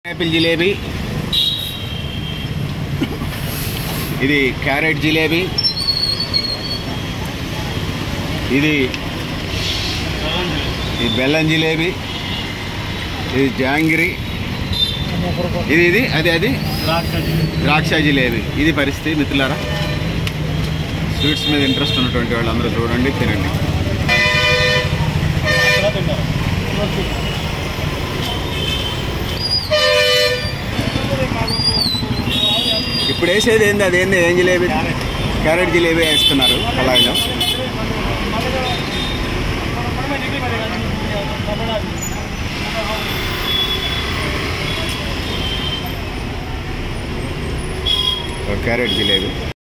Apple jalebi ఇది carrot jalebi ఇది ఇది బెల్లం జిలేబీ ఇది జాంగిరి ఇది ఇది అది అది ద్రాక్ష జిలేబీ ఇది పరిస్థితి మిత్రులారా స్వీట్స్ మీద ఇంట్రెస్ట్ ఉన్నటువంటి వాళ్ళందరూ చూడండి తినండి ఇప్పుడు వేసేది ఏంది అదేంది ఏం జిలేబీ క్యారెట్ జిలేబీ వేస్తున్నారు కళాయిలో క్యారెట్ జిలేబీ